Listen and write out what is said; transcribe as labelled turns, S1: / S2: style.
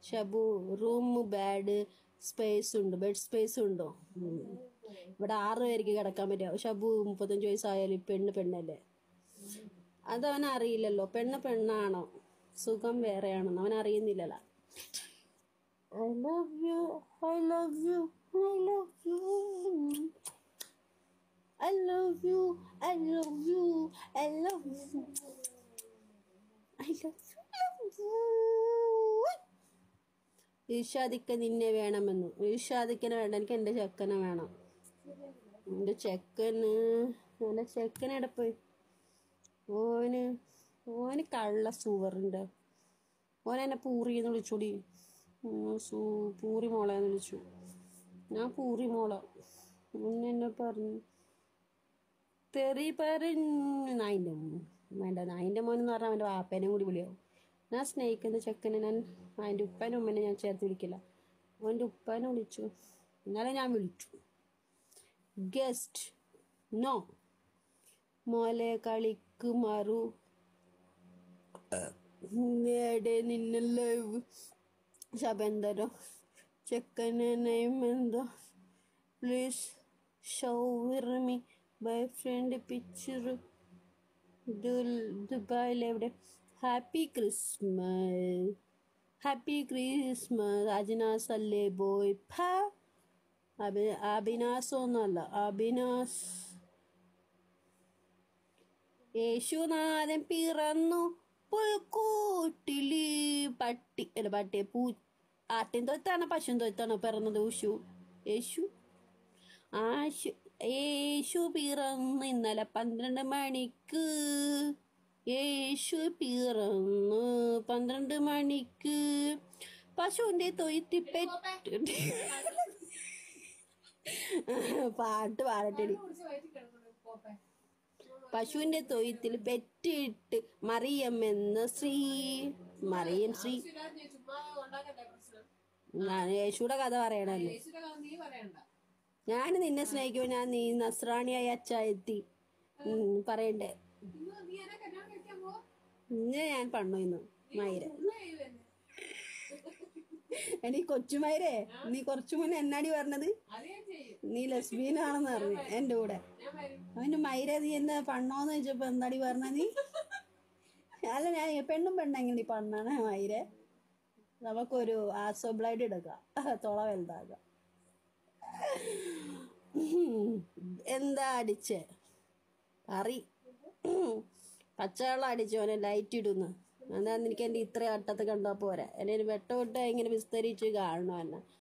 S1: Shabu room bed space ഉണ്ട് bed space ഉണ്ടോ ഉം. ഇവിടെ ആറ് പേർക്ക് കിടക്കാൻ പറ്റുക ഷബു മുപ്പത്തഞ്ച് വയസ്സായാലും പെണ്ണ് പെണ്ണല്ലേ അതവൻ അറിയില്ലല്ലോ പെണ്ണ് പെണ്ണാണോ സുഖം വേറെയാണെന്ന് അവൻ അറിയുന്നില്ലല്ലോ I love you I love you I love you I love you I love you I love you I love you ഈഷാദിക്ക നിന്നെ വേണമെന്നു ഈഷാദിക്കനെ വേണ്ട എനിക്ക് എൻ്റെ ചെക്കനെ വേണം എൻ്റെ ചെക്കന് എൻ്റെ ചെക്കനെടെ പോയി ഓന് ഓന് കള്ള സൂവറുണ്ട് ഓൻ എന്നെ പൂറി എന്ന് വിളിച്ചോടി ഉം, സൂ പൂറി മോളെന്ന് വിളിച്ചു ഞാൻ പൂറി മോള ഓൻ എന്നെ പറഞ്ഞു തെറി പറഞ്ഞു നായിൻ്റെ മോൻ വേണ്ട നായിൻ്റെ മോൻ എന്ന് പറഞ്ഞാൽ അവൻ്റെ വാപ്പേനെ കൂടി വിളിയാവും ഞാൻ സ്നേഹിക്കുന്ന ചെക്കനെ ഞാൻ അതിൻ്റെ ഉപ്പനും ഉമ്മനെ ഞാൻ ചേർത്ത് വിളിക്കില്ല അവൻ്റെ ഉപ്പനെ വിളിച്ചു ഇന്നലെ ഞാൻ വിളിച്ചു ഗസ്റ്റ് നോ മോലെ കളിക്ക് മാറു നേടെ നിന്നെ ലൈവ് ശബെന്തരോ ചെക്കനെ നെയ്മ് എന്തോ പ്ലീസ് ഷോവിർ മീ ബൈ ഫ്രണ്ട് പിക്ചർ ദുബായിൽ എവിടെ happy Christmas happy Christmas Ajinas അല്ലേ ബോയ് ഫ അബി അബിനാസ് ഒന്നുമല്ല അബിനാസ് യേശുനാഥൻ പിറന്നു പുൽക്കൂട്ടില് പട്ടി അല്ല പട്ടി പൂ ആട്ടിൻ തൊത്താണ് പശുൻ തൊത്താണ് പിറന്നത് യേശു യേശു ആശു യേശു പിറന്നു ഇന്നലെ പന്ത്രണ്ട് മണിക്ക് യേശു പിറന്നു പന്ത്രണ്ട് മണിക്ക് പശുവിന്റെ തൊയ്ത്തി പെറ്റ് പാട്ട് പാടട്ടെടി പശുവിന്റെ തൊയ്ത്തിൽ പെറ്റിട്ട് മറിയം എന്ന ശ്രീ മറിയം ശ്രീ
S2: ചുമ്മാ ഉണ്ടാക്കണ്ടേ പ്രശ്നം
S1: ഞാൻ യേശുയുടെ കഥ പറയണല്ലോ
S2: യേശുവിന്റെ കഥ നീ പറയണ്ട
S1: ഞാൻ നിന്നെ സ്നേഹിക്കുമ്പോ ഞാൻ നീ നസ്രാണിയായി അച്ചായെത്തി ഉം, പറയണ്ടേ
S2: ഇന്ന് നീ എന്നെ കല്യാണം കഴിക്കാൻ പോവാ
S1: ഇന്ന് ഞാൻ പണ്ണു ഇന്ന് മൈര
S2: ഉമ്മ ചെയ്യുവെന്നെ
S1: എടി കൊച്ചുമൈരേ നീ കുറച്ചു മുന്നേ എന്നാടി പറഞ്ഞത്
S2: അത് ഞാൻ ചെയ്യും
S1: നീ ലസ്ബീനാണെന്ന് പറഞ്ഞു എന്റെ കൂടെ
S2: ഞാൻ വരും
S1: അവന്റെ മൈര നീ എന്താ പണ്ണോന്ന് ചോദിച്ചപ്പോ എന്താടി പറഞ്ഞ നീ അല്ല ഞാൻ പെണ്ണും പെണ്ണെങ്ങനെ നീ പണ്ണാണ് മൈരെ നമുക്കൊരു ആസോ ബ്ലൈഡ് എടുക്കാം തുള വലുതാക്കാം ഉം. എന്താ അടിച്ചേ അറി പച്ചവെള്ളം അടിച്ചോനെ ലൈറ്റ് ഇടുന്നു അതാ എനിക്ക് എൻ്റെ ഇത്ര അട്ടത്ത് കണ്ടാ പോരാ എന്നെ വെട്ട വിട്ട് ഇങ്ങനെ വിസ്തരിച്ച് കാണണം എന്നെ